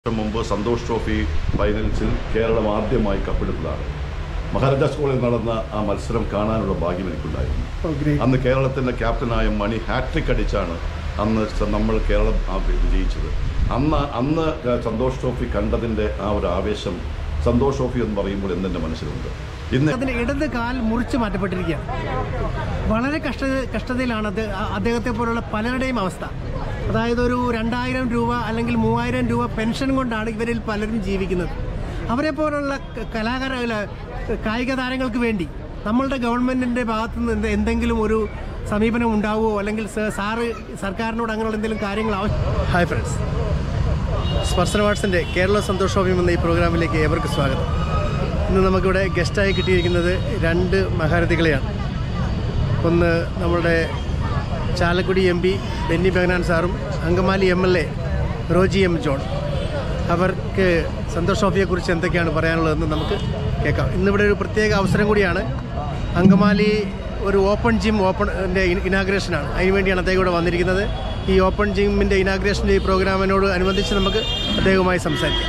വർഷം മുമ്പ് സന്തോഷ് ട്രോഫി ഫൈനൽസിൽ കേരളം ആദ്യമായി കപ്പെടുത്തതാണ് മഹാരാജാസ് കോളേജിൽ നടന്ന ആ മത്സരം കാണാനുള്ള ഭാഗ്യം എനിക്കുണ്ടായിരുന്നു ഓ ഗ്രേറ്റ് അന്ന് കേരളത്തിൻ്റെ ക്യാപ്റ്റനായ മണി ഹാട്രിക് അടിച്ചാണ് അന്ന് സ- നമ്മൾ കേരളം ആ വിജയിച്ചത് അന്ന് അന്ന് സന്തോഷ് ട്രോഫി കണ്ടതിൻ്റെ ആ ഒരു ആവേശം സന്തോഷ് ട്രോഫി എന്ന് പറയുമ്പോൾ എന്നെ മനസ്സിലുണ്ട് ഇന്ന് അതിന്റെ ഇടത് കാൽ മുറിച്ച് മാറ്റപ്പെട്ടിരിക്കുകയാണ് വളരെ കഷ്ട കഷ്ടതയിലാണ് അത് ആ- അദ്ദേഹത്തെ പോലുള്ള പലരുടെയും അവസ്ഥ അതായത് ഒരു രണ്ടായിരം രൂപ അല്ലെങ്കിൽ മൂവായിരം രൂപ പെൻഷൻ കൊണ്ടാണ് ഇവരിൽ പലരും ജീവിക്കുന്നത് അവരെ പോലുള്ള ക- കലാകാര അല്ല, കായിക താരങ്ങൾക്ക് വേണ്ടി നമ്മളുടെ ഗവൺമെന്റിന്റെ ഭാഗത്തു നിന്ന് എന്ത് എന്തെങ്കിലും ഒരു സമീപനം ഉണ്ടാവുമോ അല്ലെങ്കിൽ സ- സാറ് സർക്കാരിനോട് അങ്ങനെയുള്ള എന്തെങ്കിലും കാര്യങ്ങൾ ആവശ്യം ഹായ് ഫ്രണ്ട്സ് സ്പർശന വാട്സിൻ്റെ കേരള സന്തോഷോഭ്യം എന്ന ഈ പ്രോഗ്രാമിലേക്ക് ഏവർക്ക് സ്വാഗതം ഇന്ന് നമുക്കിവിടെ ഗസ്റ്റായി കിട്ടിയിരിക്കുന്നത് രണ്ട് മഹാരഥികളെയാണ് ഒന്ന് നമ്മുടെ ചാലക്കുടി എം പി ബെന്നി ബെഹനാൻ സാറും Angamaly M L A Roji M John അവർക്ക് സന്തോഷ് ട്രോഫിയെക്കുറിച്ച് എന്തൊക്കെയാണ് പറയാനുള്ളതെന്ന് നമുക്ക് കേൾക്കാം ഇന്നിവിടെ ഒരു പ്രത്യേക അവസരം കൂടിയാണ് അങ്കമാലി ഒരു ഓപ്പൺ ജിം ഓപ്പൺ ഇനാഗ്രേഷനാണ് അതിന് വേണ്ടിയാണ് അദ്ദേഹം ഇവിടെ വന്നിരിക്കുന്നത് ഈ ഓപ്പൺ ജിമ്മിൻ്റെ ഇനാഗ്രേഷൻ്റെ ഈ പ്രോഗ്രാമിനോട് അനുബന്ധിച്ച് നമുക്ക് അദ്ദേഹവുമായി സംസാരിക്കാം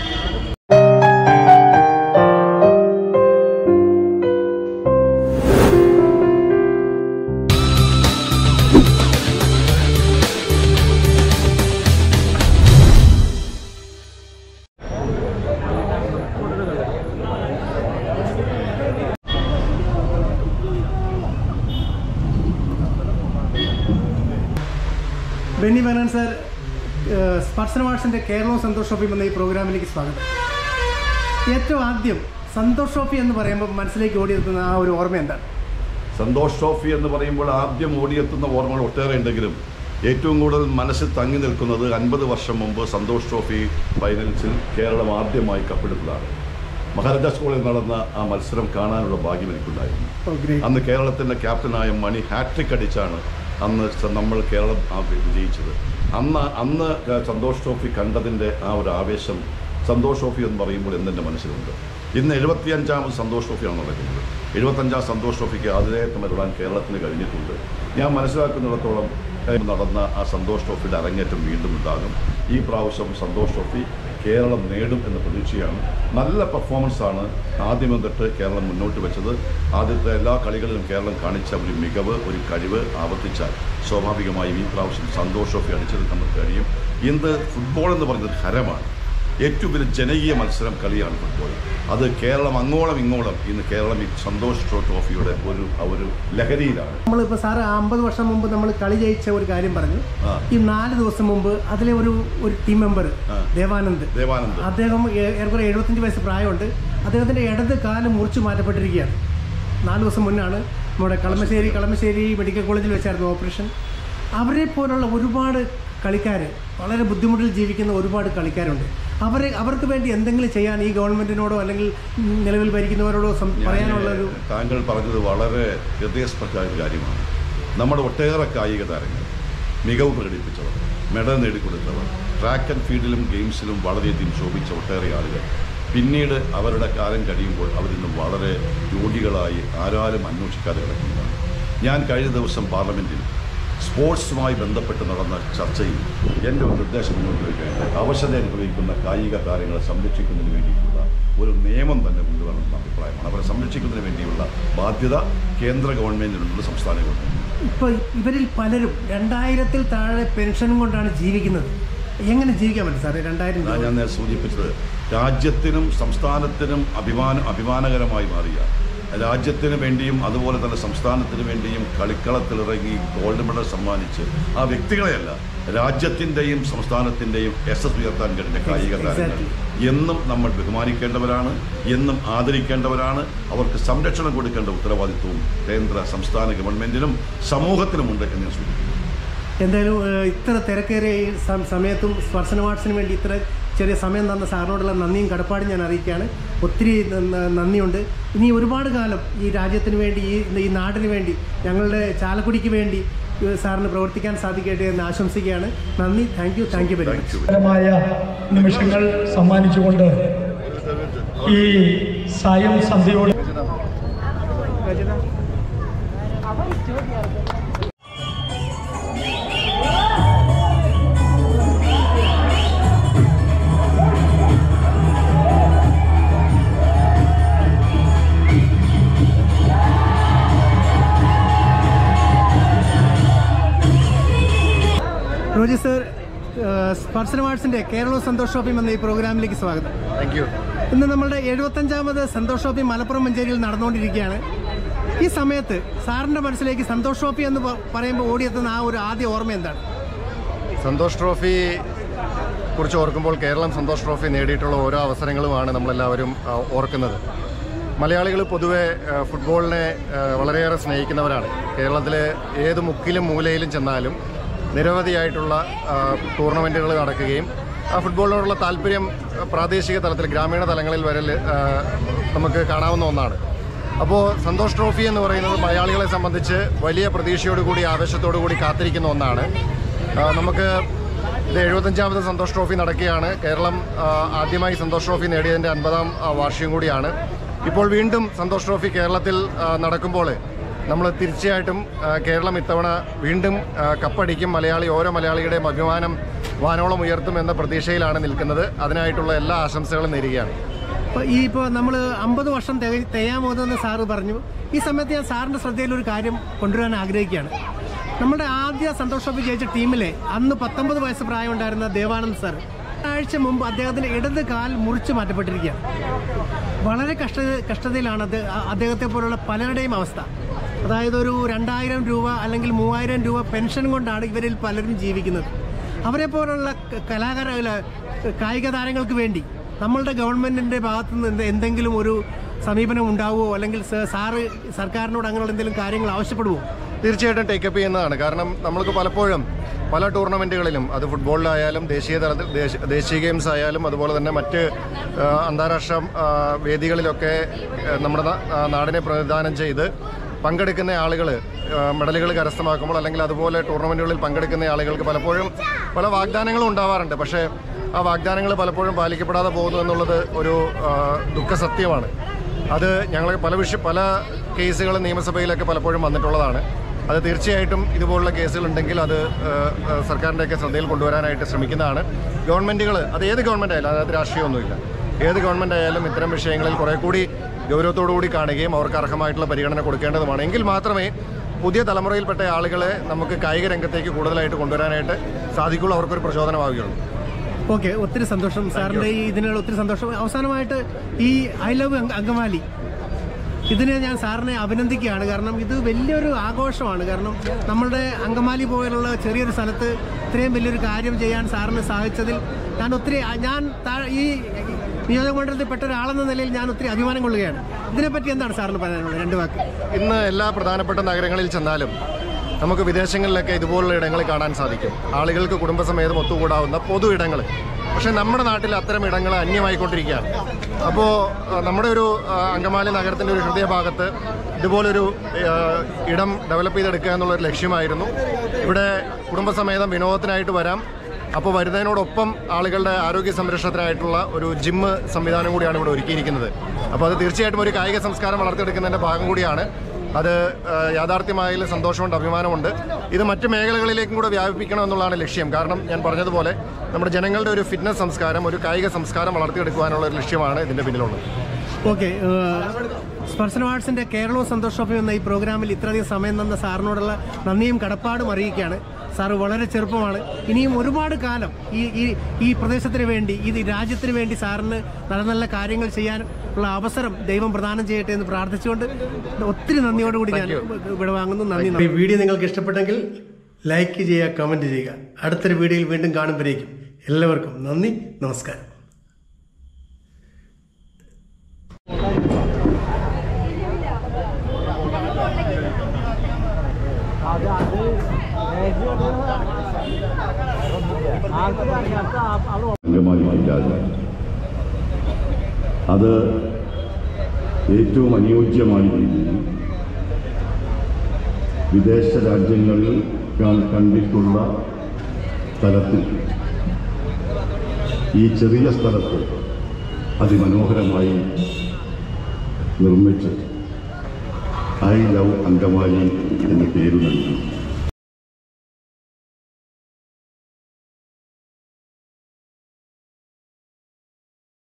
ബെന്നി ബനാൻ സാർ ഏഹ്, സ്പർശന വാട്സിൻ്റെ കേരളവും സന്തോഷ് ട്രോഫി എന്ന ഈ പ്രോഗ്രാമിലേക്ക് സ്വാഗതം ഏറ്റവും ആദ്യം സന്തോഷ് ട്രോഫി എന്ന് പറയുമ്പോൾ മനസ്സിലേക്ക് ഓടിയെത്തുന്ന ആ ഒരു ഓർമ്മ എന്താണ് സന്തോഷ് ട്രോഫി എന്ന് പറയുമ്പോൾ ആദ്യം ഓടിയെത്തുന്ന ഓർമ്മകൾ ഒട്ടേറെ ഉണ്ടെങ്കിലും ഏറ്റവും കൂടുതൽ മനസ്സിൽ തങ്ങി നിൽക്കുന്നത് അൻപത് വർഷം മുമ്പ് സന്തോഷ് ട്രോഫി ഫൈനൽസിൽ കേരളം ആദ്യമായി കപ്പെടുത്തതാണ് മഹാരാജാസ് കോളേജിൽ നടന്ന ആ മത്സരം കാണാനുള്ള ഭാഗ്യം എനിക്കുണ്ടായിരുന്നു ഓ ഗ്രേറ്റ് അന്ന് കേരളത്തിൻ്റെ ക്യാപ്റ്റനായ മണി ഹാട്രിക് അടിച്ചാണ് അന്ന് സ- നമ്മൾ കേരളം ആ വിജയിച്ചത് അന്ന് അന്ന് സന്തോഷ് ട്രോഫി കണ്ടതിൻ്റെ ആ ഒരു ആവേശം സന്തോഷ് ട്രോഫി എന്ന് പറയുമ്പോൾ എന്നെ മനസ്സിലുണ്ട് ഇന്ന് എഴുപത്തിയഞ്ചാമത് സന്തോഷ് ട്രോഫിയാണ് നടക്കുന്നത് എഴുപത്തഞ്ചാം സന്തോഷ് ട്രോഫിക്ക് ആതിഥേയത്വം വരാൻ കേരളത്തിന് കഴിഞ്ഞിട്ടുണ്ട് ഞാൻ മനസ്സിലാക്കുന്നിടത്തോളം ഏഹ്, നടന്ന ആ സന്തോഷ് ട്രോഫിയുടെ അരങ്ങേറ്റം വീണ്ടും ഉണ്ടാകും ഈ പ്രാവശ്യം സന്തോഷ് ട്രോഫി കേരളം നേടും എന്ന പ്രതീക്ഷയാണ് നല്ല പെർഫോമൻസാണ് ആദ്യമേ തൊട്ട് കേരളം മുന്നോട്ട് വെച്ചത് ആദ്യത്തെ എല്ലാ കളികളിലും കേരളം കാണിച്ച ഒരു മികവ് ഒരു കഴിവ് ആവർത്തിച്ചാൽ സ്വാഭാവികമായും ഈ പ്രാവശ്യം സന്തോഷ് ട്രോഫി അടിച്ചത് നമുക്ക് കഴിയും ഇന്ന് ഫുട്ബോൾ എന്ന് പറയുന്നത് ഹരമാണ് ഏറ്റവും വലിയ ജനകീയ മത്സരം കളിയാണ് ഫുട്ബോൾ അത് കേരളം അങ്ങോളം ഇങ്ങോളം ഇന്ന് കേരളം ഈ സന്തോഷ് ട്രോ- ട്രോഫിയുടെ ഒരു ആ ഒരു ലഹരിയിലാണ് നമ്മളിപ്പോൾ സാറ് അമ്പത് വർഷം മുമ്പ് നമ്മൾ കളി ജയിച്ച ഒരു കാര്യം പറഞ്ഞു ആ. ഈ നാല് ദിവസം മുമ്പ് അതിലെ ഒരു ഒരു ടീം മെമ്പർ ആ. ദേവാനന്ദ് ദേവാനന്ദ് അദ്ദേഹം ഏ- ഏറെക്കുറെ എഴുപത്തഞ്ച് വയസ്സ് പ്രായമുണ്ട് അദ്ദേഹത്തിൻ്റെ ഇടത് കാല് മുറിച്ച് മാറ്റപ്പെട്ടിരിക്കുകയാണ് നാല് ദിവസം മുന്നാണ് നമ്മുടെ കളമശ്ശേരി കളമശ്ശേരി മെഡിക്കൽ കോളേജിൽ വെച്ചായിരുന്നു ഓപ്പറേഷൻ അവരെ പോലുള്ള ഒരുപാട് കളിക്കാർ വളരെ ബുദ്ധിമുട്ടിൽ ജീവിക്കുന്ന ഒരുപാട് കളിക്കാരുണ്ട് അവരെ അവർക്ക് വേണ്ടി എന്തെങ്കിലും ചെയ്യാൻ ഈ ഗവൺമെൻറ്റിനോടോ അല്ലെങ്കിൽ നിലവിൽ ഭരിക്കുന്നവരോടോ സം- പറയാനുള്ള ഒരു താങ്കൾ പറഞ്ഞത് വളരെ ഹൃദയസ്പർശമായ ഒരു കാര്യമാണ് നമ്മുടെ ഒട്ടേറെ കായിക താരങ്ങൾ മികവ് പ്രകടിപ്പിച്ചവർ മെഡൽ നേടിക്കൊടുത്തവർ ട്രാക്ക് ആൻഡ് ഫീൽഡിലും ഗെയിംസിലും വളരെയധികം ശോഭിച്ച ഒട്ടേറെ ആളുകൾ പിന്നീട് അവരുടെ കാലം കഴിയുമ്പോൾ അവരിന്ന് വളരെ രോഗികളായി ആരാലും അന്വേഷിക്കാതെ കിടക്കുന്നതാണ് ഞാൻ കഴിഞ്ഞ ദിവസം പാർലമെൻറ്റിൽ സ്പോർട്സുമായി ബന്ധപ്പെട്ട് നടന്ന ചർച്ചയിൽ എൻ്റെ ഒരു നിർദ്ദേശം മുന്നോട്ട് വയ്ക്കുകയുണ്ട് അവശത അനുഭവിക്കുന്ന കായിക താരങ്ങളെ സംരക്ഷിക്കുന്നതിന് വേണ്ടിയിട്ടുള്ള ഒരു നിയമം തന്നെ കൊണ്ടുവരണമെന്ന അഭിപ്രായമാണ് അവരെ സംരക്ഷിക്കുന്നതിന് വേണ്ടിയുള്ള ബാധ്യത കേന്ദ്ര ഗവൺമെൻറ്റിനുണ്ട് സംസ്ഥാന ഗവൺമെൻറ്റിനുണ്ട് ഇപ്പോൾ ഇവരിൽ പലരും രണ്ടായിരത്തിൽ താഴെ പെൻഷനും കൊണ്ടാണ് ജീവിക്കുന്നത് എങ്ങനെ ജീവിക്കാൻ പറ്റും സാറേ രണ്ടായിരം അതാ രൂപ ഞാൻ നേരെ സൂചിപ്പിച്ചത് രാജ്യത്തിനും സംസ്ഥാനത്തിനും അഭിമാന അഭിമാനകരമായി മാറിയ രാജ്യത്തിന് വേണ്ടിയും അതുപോലെ തന്നെ സംസ്ഥാനത്തിന് വേണ്ടിയും കളിക്കളത്തിലിറങ്ങി ഗോൾഡ് മെഡൽ സമ്മാനിച്ച് ആ വ്യക്തികളെയല്ല രാജ്യത്തിൻ്റെയും സംസ്ഥാനത്തിൻ്റെയും യശസ് ഉയർത്താൻ കഴിഞ്ഞ കായിക താരങ്ങൾ എന്നും നമ്മൾ ബഹുമാനിക്കേണ്ടവരാണ് എന്നും ആദരിക്കേണ്ടവരാണ് അവർക്ക് സംരക്ഷണം കൊടുക്കേണ്ട ഉത്തരവാദിത്വവും കേന്ദ്ര സംസ്ഥാന ഗവൺമെൻറ്റിനും സമൂഹത്തിനുമുണ്ട് എന്ന് ഞാൻ സൂചിപ്പിക്കുന്നു എന്തായാലും ഏഹ്, ഇത്ര തിരക്കേറിയ ഈ സം- സമയത്തും സ്പർശന വാട്സിന് വേണ്ടി ഇത്ര ചെറിയ സമയം തന്ന സാറിനോടുള്ള നന്ദിയും കടപ്പാടും ഞാൻ അറിയിക്കുകയാണ് ഒത്തിരി ന- ന- നന്ദിയുണ്ട് ഇനി ഒരുപാട് കാലം ഈ രാജ്യത്തിന് വേണ്ടി ഈ ഈ നാടിന് വേണ്ടി ഞങ്ങളുടെ ചാലക്കുടിക്ക് വേണ്ടി ഏഹ്, സാറിന് പ്രവർത്തിക്കാൻ സാധിക്കട്ടെ എന്ന് ആശംസിക്കുകയാണ് നന്ദി thank you thank you very thank much you മായ നിമിഷങ്ങൾ സമ്മാനിച്ചുകൊണ്ട് ഈ സായം സന്ധ്യയോട് ആ സ്പർശന വാട്സിന്റെ കേരള സന്തോഷ് ഷോപ്പിംഗ് എന്ന ഈ പ്രോഗ്രാമിലേക്ക് സ്വാഗതം താങ്ക് യു ഇന്ന് നമ്മുടെ എഴുപത്തഞ്ചാമത് സന്തോഷ് ഷോപ്പിംഗ് മലപ്പുറം മഞ്ചേരിയിൽ നടന്നുകൊണ്ടിരിക്കുകയാണ് ഈ സമയത്ത് സാറിന്റെ മനസ്സിലേക്ക് സന്തോഷ് ഷോപ്പി എന്ന് പ- പറയുമ്പോൾ ഓടിയെത്തുന്ന ആ ഒരു ആദ്യ ഓർമ്മ എന്താണ് സന്തോഷ് ട്രോഫി കുറിച്ച് ഓർക്കുമ്പോൾ കേരളം സന്തോഷ് ട്രോഫി നേടിയിട്ടുള്ള ഓരോ അവസരങ്ങളുമാണ് നമ്മളെല്ലാവരും ആ, ഓർക്കുന്നത് മലയാളികൾ പൊതുവെ ആ, ഫുട്ബോളിനെ ആ, വളരെയേറെ സ്നേഹിക്കുന്നവരാണ് കേരളത്തിലെ ഏത് മുക്കിലും മൂലയിലും ചെന്നാലും നിരവധിയായിട്ടുള്ള ആ, ടൂർണമെൻറ്റുകൾ നടക്കുകയും ആ ഫുട്ബോളിനോടുള്ള താല്പര്യം ആ, പ്രാദേശിക തലത്തിൽ ഗ്രാമീണ തലങ്ങളിൽ വരെ ആ, നമുക്ക് കാണാവുന്ന ഒന്നാണ് അപ്പോൾ സന്തോഷ് ട്രോഫി എന്ന് പറയുന്നത് മലയാളികളെ സംബന്ധിച്ച് വലിയ പ്രതീക്ഷയോടുകൂടി ആവേശത്തോടുകൂടി കാത്തിരിക്കുന്ന ഒന്നാണ് ആ, നമുക്ക് ഇത് എഴുപത്തഞ്ചാമത് സന്തോഷ് ട്രോഫി നടക്കുകയാണ് കേരളം ആ, ആദ്യമായി സന്തോഷ് ട്രോഫി നേടിയതിൻ്റെ അൻപതാം ആ, വാർഷികം കൂടിയാണ് ഇപ്പോൾ വീണ്ടും സന്തോഷ് ട്രോഫി കേരളത്തിൽ ആ, നടക്കുമ്പോൾ നമ്മൾ തീർച്ചയായിട്ടും ആ, കേരളം ഇത്തവണ വീണ്ടും ആ, കപ്പടിക്കും മലയാളി ഓരോ മലയാളിയുടെയും അഭിമാനം വാനോളം ഉയർത്തും എന്ന പ്രതീക്ഷയിലാണ് നിൽക്കുന്നത് അതിനായിട്ടുള്ള എല്ലാ ആശംസകളും നേരുകയാണ് ഇപ്പോൾ ഈ ഇപ്പോൾ നമ്മൾ അമ്പത് വർഷം തിക- തികയാൻ പോകുന്നതെന്ന് സാറ് പറഞ്ഞു ഈ സമയത്ത് ഞാൻ സാറിന്റെ ശ്രദ്ധയിൽ ഒരു കാര്യം കൊണ്ടുവരാൻ ആഗ്രഹിക്കുകയാണ് നമ്മുടെ ആദ്യ സന്തോഷ് ട്രോഫി ജയിച്ച ടീമിലെ അന്ന് പത്തൊമ്പത് വയസ്സ് പ്രായമുണ്ടായിരുന്ന ദേവാനന്ദ് സാർ ആഴ്ച മുമ്പ് അദ്ദേഹത്തിന്റെ ഇടത് കാൽ മുറിച്ചു മാറ്റപ്പെട്ടിരിക്കുകയാണ് വളരെ കഷ്ട കഷ്ടതയിലാണ് അത് അ- അദ്ദേഹത്തെ പോലുള്ള പലരുടെയും അവസ്ഥ അതായത് ഒരു രണ്ടായിരം രൂപ അല്ലെങ്കിൽ മൂവായിരം രൂപ പെൻഷൻ കൊണ്ടാണ് ഇവരിൽ പലരും ജീവിക്കുന്നത് അവരെ പോലുള്ള ക- കലാകാര അല്ല, കായിക താരങ്ങൾക്ക് വേണ്ടി നമ്മളുടെ ഗവൺമെന്റിന്റെ ഭാഗത്തു നിന്ന് എന്ത് എന്തെങ്കിലും ഒരു സമീപനം ഉണ്ടാവുമോ അല്ലെങ്കിൽ സ- സാറ് സർക്കാരിനോട് അങ്ങനെയുള്ള എന്തെങ്കിലും കാര്യങ്ങൾ ആവശ്യപ്പെടുമോ തീർച്ചയായിട്ടും ടേക്കപ്പ് ചെയ്യുന്നതാണ് കാരണം നമ്മൾക്ക് പലപ്പോഴും പല ടൂർണമെൻറ്റുകളിലും അത് ഫുട്ബോളിലായാലും ദേശീയ തലത്തിൽ ദേശ- ദേശീയ ഗെയിംസ് ആയാലും അതുപോലെ തന്നെ മറ്റ് ആ, അന്താരാഷ്ട്ര ആ, വേദികളിലൊക്കെ ആ, നമ്മുടെ നാ- ആ, നാടിനെ പ്രതിദാനം ചെയ്ത് പങ്കെടുക്കുന്ന ആളുകൾ മെഡലുകൾ കരസ്ഥമാക്കുമ്പോൾ അല്ലെങ്കിൽ അതുപോലെ ടൂർണമെൻറ്റുകളിൽ പങ്കെടുക്കുന്ന ആളുകൾക്ക് പലപ്പോഴും പല വാഗ്ദാനങ്ങളും ഉണ്ടാവാറുണ്ട് പക്ഷേ ആ വാഗ്ദാനങ്ങൾ പലപ്പോഴും പാലിക്കപ്പെടാതെ പോകുന്നു എന്നുള്ളത് ഒരു ആ, ദുഃഖസത്യമാണ് അത് ഞങ്ങൾ പല വിഷയ പല കേസുകൾ നിയമസഭയിലൊക്കെ പലപ്പോഴും വന്നിട്ടുള്ളതാണ് അത് തീർച്ചയായിട്ടും ഇതുപോലുള്ള കേസുകളുണ്ടെങ്കിൽ അത് ഏഹ്, ഏഹ്, സർക്കാരിൻ്റെയൊക്കെ ശ്രദ്ധയിൽ കൊണ്ടുവരാനായിട്ട് ശ്രമിക്കുന്നതാണ് ഗവൺമെൻറ്റുകൾ അത് ഏത് ഗവൺമെൻറ് ആയാലും അതിനകത്ത് രാഷ്ട്രീയമൊന്നുമില്ല ഏത് ഗവൺമെൻറ് ആയാലും ഇത്തരം വിഷയങ്ങളിൽ കുറേ കൂടി ഗൗരവത്തോടു കൂടി കാണുകയും അവർക്ക് അർഹമായിട്ടുള്ള പരിഗണന കൊടുക്കേണ്ടതുമാണ് എങ്കിൽ മാത്രമേ പുതിയ തലമുറയിൽപ്പെട്ട ആളുകളെ നമുക്ക് കായിക രംഗത്തേക്ക് കൂടുതലായിട്ട് കൊണ്ടുവരാനായിട്ട് സാധിക്കുള്ളൂ അവർക്കൊരു പ്രചോദനമാവുകയുള്ളൂ ഓക്കെ ഒത്തിരി സന്തോഷം സാറിന്റെ ഈ ഇതിനുള്ള ഒത്തിരി സന്തോഷം അവസാനമായിട്ട് ഈ ഐ ലവ് അങ്കമാലി ഇതിനെ ഞാൻ സാറിനെ അഭിനന്ദിക്കുകയാണ് കാരണം ഇത് വലിയൊരു ആഘോഷമാണ് കാരണം നമ്മളുടെ അങ്കമാലി പോലുള്ള ചെറിയൊരു സ്ഥലത്ത് ഇത്രയും വലിയൊരു കാര്യം ചെയ്യാൻ സാറിന് സാധിച്ചതിൽ ഞാൻ ഒത്തിരി ഞാൻ താ- ഈ നിയോജക മണ്ഡലത്തിൽ പെട്ട ഒരാളെന്ന നിലയിൽ ഞാൻ ഒത്തിരി അഭിമാനം കൊള്ളുകയാണ് ഇതിനെപ്പറ്റി എന്താണ് സാറിന് പറയാനുള്ളത് രണ്ട് വാക്ക് ഇന്ന് എല്ലാ പ്രധാനപ്പെട്ട നഗരങ്ങളിൽ ചെന്നാലും നമുക്ക് വിദേശങ്ങളിലൊക്കെ ഇതുപോലുള്ള ഇടങ്ങൾ കാണാൻ സാധിക്കും ആളുകൾക്ക് കുടുംബസമേതം ഒത്തുകൂടാവുന്ന പൊതു ഇടങ്ങൾ പക്ഷേ നമ്മുടെ നാട്ടിൽ അത്തരം ഇടങ്ങൾ അന്യമായിക്കൊണ്ടിരിക്കുകയാണ് അപ്പോൾ നമ്മുടെ ഒരു ആ, അങ്കമാലി നഗരത്തിൻ്റെ ഒരു ഹൃദയഭാഗത്ത് ഇതുപോലൊരു ആ, ഇടം ഡെവലപ്പ് ചെയ്തെടുക്കുക എന്നുള്ളൊരു ലക്ഷ്യമായിരുന്നു ഇവിടെ കുടുംബസമേതം വിനോദത്തിനായിട്ട് വരാം അപ്പോൾ വരുന്നതിനോടൊപ്പം ആളുകളുടെ ആരോഗ്യ സംരക്ഷണത്തിനായിട്ടുള്ള ഒരു ജിമ്മ് സംവിധാനം കൂടിയാണ് ഇവിടെ ഒരുക്കിയിരിക്കുന്നത് അപ്പോൾ അത് തീർച്ചയായിട്ടും ഒരു കായിക സംസ്കാരം വളർത്തിയെടുക്കുന്നതിൻ്റെ ഭാഗം കൂടിയാണ് അത് ആ, യാഥാർത്ഥ്യമായതിൽ സന്തോഷമുണ്ട് അഭിമാനമുണ്ട് ഇത് മറ്റ് മേഖലകളിലേക്കും കൂടെ വ്യാപിപ്പിക്കണം എന്നുള്ളതാണ് ലക്ഷ്യം കാരണം ഞാൻ പറഞ്ഞതുപോലെ നമ്മുടെ ജനങ്ങളുടെ ഒരു ഫിറ്റ്നസ് സംസ്കാരം ഒരു കായിക സംസ്കാരം വളർത്തിയെടുക്കുവാനുള്ള ഒരു ലക്ഷ്യമാണ് ഇതിൻ്റെ പിന്നിലുള്ളത് ഓക്കെ സ്പർശന ആർട്സിന്റെ കേരളവും സന്തോഷോപ്പയും എന്ന ഈ പ്രോഗ്രാമിൽ ഇത്രയധികം സമയം തന്ന സാറിനോടുള്ള നന്ദിയും കടപ്പാടും അറിയിക്കുകയാണ് സാറ് വളരെ ചെറുപ്പമാണ് ഇനിയും ഒരുപാട് കാലം ഈ ഈ ഈ പ്രദേശത്തിന് വേണ്ടി ഈ രാജ്യത്തിന് വേണ്ടി സാറിന് നല്ല നല്ല കാര്യങ്ങൾ ചെയ്യാൻ ഉള്ള അവസരം ദൈവം പ്രദാനം ചെയ്യട്ടെ എന്ന് പ്രാർത്ഥിച്ചുകൊണ്ട് ഒത്തിരി നന്ദിയോടുകൂടി ഞാൻ ഇവിടെ വാങ്ങുന്നു നന്ദി ഈ വീഡിയോ നിങ്ങൾക്ക് ഇഷ്ടപ്പെട്ടെങ്കിൽ ലൈക്ക് ചെയ്യുക കമന്റ് ചെയ്യുക അടുത്തൊരു വീഡിയോയിൽ വീണ്ടും കാണുമ്പോഴേക്കും എല്ലാവർക്കും നന്ദി നമസ്കാരം അങ്കമാലി പഞ്ചായത്ത് അത് ഏറ്റവും അനുയോജ്യമായ രീതിയിൽ വിദേശ രാജ്യങ്ങളിൽ കാ- കണ്ടിട്ടുള്ള തലത്തിൽ ഈ ചെറിയ സ്ഥലത്ത് അതിമനോഹരമായി നിർമ്മിച്ച് ഐ ലവ് അങ്കമാലി എന്ന് പേര് നൽകി